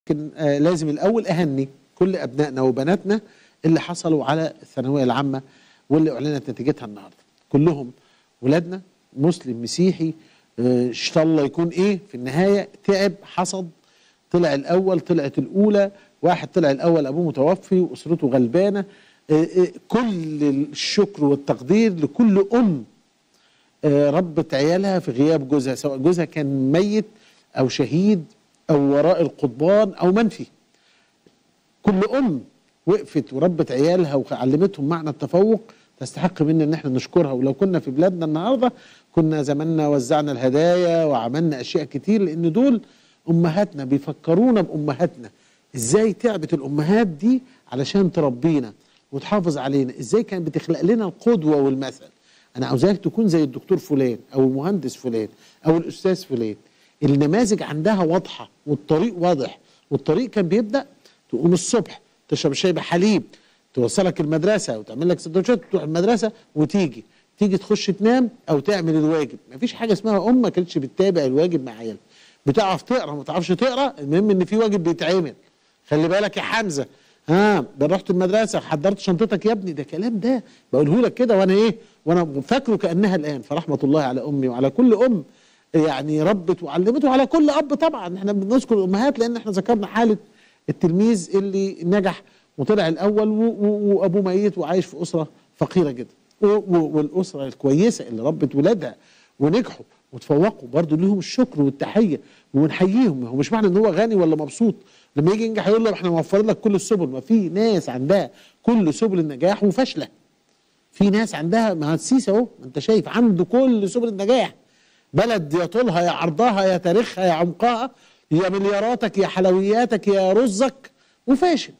لكن آه لازم الاول اهني كل ابنائنا وبناتنا اللي حصلوا على الثانويه العامه واللي اعلنت نتيجتها النهارده كلهم ولادنا مسلم مسيحي آه، ان شاء الله يكون ايه في النهايه تعب حصد طلع الاول طلعت الاولى واحد طلع الاول ابوه متوفي واسرته غلبانه آه، آه، كل الشكر والتقدير لكل ام آه، ربت عيالها في غياب جوزها سواء جوزها كان ميت او شهيد او وراء القضبان او منفي كل ام وقفت وربت عيالها وعلمتهم معنى التفوق تستحق منا ان احنا نشكرها ولو كنا في بلادنا النهارده كنا زماننا وزعنا الهدايا وعملنا اشياء كتير لان دول امهاتنا بيفكرونا بامهاتنا ازاي تعبت الامهات دي علشان تربينا وتحافظ علينا ازاي كانت بتخلق لنا القدوه والمثل انا عاوزاك تكون زي الدكتور فلان او المهندس فلان او الاستاذ فلان النماذج عندها واضحه والطريق واضح والطريق كان بيبدا تقوم الصبح تشرب شاي بحليب توصلك المدرسه وتعمل لك سندوتشات تروح المدرسه وتيجي تيجي تخش تنام او تعمل الواجب مفيش حاجه اسمها ام ما كانتش بتتابع الواجب مع عيالها بتعرف تقرا ما تعرفش تقرا المهم ان في واجب بيتعمل خلي بالك يا حمزه ها ده رحت المدرسه حضرت شنطتك يا ابني ده كلام ده بقوله لك كده وانا ايه وانا فاكره كانها الان فرحمه الله على امي وعلى كل ام يعني ربت وعلمته وعلى كل اب طبعا احنا بنذكر الامهات لان احنا ذكرنا حاله التلميذ اللي نجح وطلع الاول و- و- وابوه ميت وعايش في اسره فقيره جدا و- و- والاسره الكويسه اللي ربت ولادها ونجحوا وتفوقوا برضه ليهم الشكر والتحيه ونحييهم هو مش معنى ان هو غني ولا مبسوط لما يجي ينجح يقول له احنا موفرين لك كل السبل ما في ناس عندها كل سبل النجاح وفاشله في ناس عندها ما السيسي اهو ما انت شايف عنده كل سبل النجاح بلد يا طولها يا عرضها يا تاريخها يا عمقها يا ملياراتك يا حلوياتك يا رزك وفاشل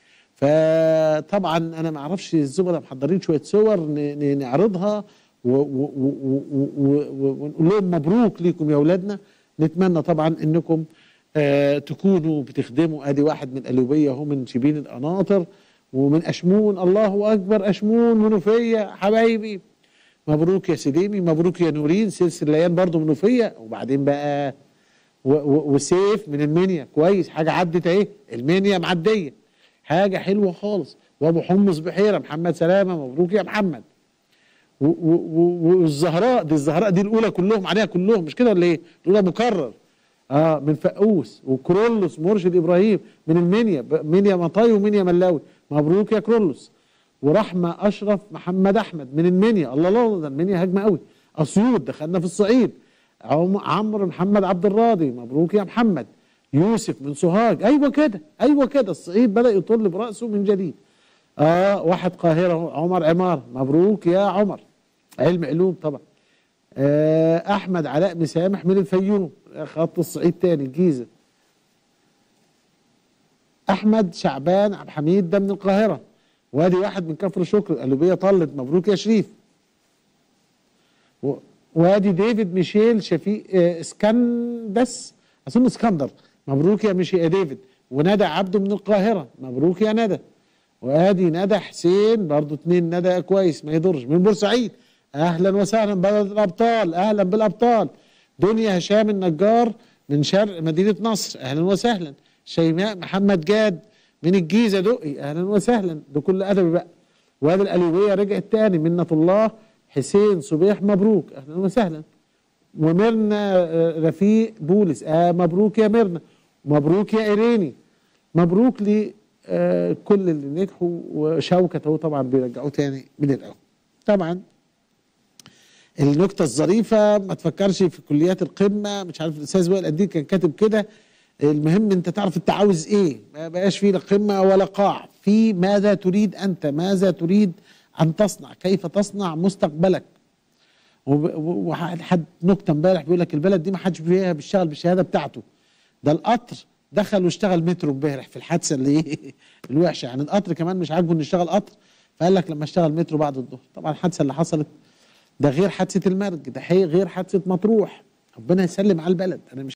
فطبعا انا ما اعرفش الزملاء محضرين شويه صور ن- ن- نعرضها و- و- و- و- و- ونقول لهم مبروك ليكم يا اولادنا نتمنى طبعا انكم آه تكونوا بتخدموا ادي واحد من قلوبيه اهو من شبين القناطر ومن اشمون الله اكبر اشمون منوفيه حبايبي مبروك يا سليمي مبروك يا نورين سلسل ليان برضو منوفيه وبعدين بقى و- و- وسيف من المنيا كويس حاجه عدت اهي المنيا معديه حاجه حلوه خالص وابو حمص بحيره محمد سلامه مبروك يا محمد و- و- و- والزهراء دي الزهراء دي الاولى كلهم عليها كلهم مش كده ولا ايه؟ الاولى مكرر اه من فقوس وكرولوس مرشد ابراهيم من المنيا ب- منيا مطاي ومنيا ملاوي مبروك يا كرولوس ورحمه اشرف محمد احمد من المنيا الله الله ده المنيا هجمه قوي اسيوط دخلنا في الصعيد عم- عمرو محمد عبد الراضي مبروك يا محمد يوسف من سوهاج ايوه كده ايوه كده الصعيد بدا يطل براسه من جديد اه واحد قاهره أهو، عمر عمار مبروك يا عمر علم علوم طبعا آه احمد علاء مسامح من الفيوم خط الصعيد تاني الجيزه احمد شعبان عبد الحميد ده من القاهره وادي واحد من كفر شكر القلوبيه طلت مبروك يا شريف و- وادي ديفيد ميشيل شفيق آه، اسكندس اظن اسكندر مبروك يا مشي يا ديفيد وندى عبده من القاهره مبروك يا ندى وادي ندى حسين برضو اتنين ندى كويس ما يضرش من بورسعيد اهلا وسهلا بلد الابطال اهلا بالابطال دنيا هشام النجار من شرق مدينه نصر اهلا وسهلا شيماء محمد جاد من الجيزه دقي اهلا وسهلا بكل ادب بقى وادي القليوبيه رجعت تاني منة الله حسين صبيح مبروك اهلا وسهلا وميرنا آه، رفيق بولس آه مبروك يا ميرنا مبروك يا إيريني مبروك لكل اللي نجحوا وشوكة اهو طبعا بيرجعوه تاني من الأول طبعا النكتة الظريفة ما تفكرش في كليات القمة مش عارف الأستاذ وائل قدير كان كاتب كده المهم أنت تعرف أنت عاوز إيه ما بقاش في لا قمة ولا قاع في ماذا تريد أنت ماذا تريد أن تصنع كيف تصنع مستقبلك وب- و- وحد حد نكته امبارح بيقول لك البلد دي ما حدش فيها بيشتغل بالشهاده بتاعته ده القطر دخل واشتغل مترو امبارح في الحادثه اللي الوحشه يعني القطر كمان مش عاجبه انه يشتغل قطر فقال لك لما اشتغل مترو بعد الظهر طبعا الحادثه اللي حصلت ده غير حادثه المرج ده حي- غير حادثه مطروح ربنا يسلم على البلد انا مش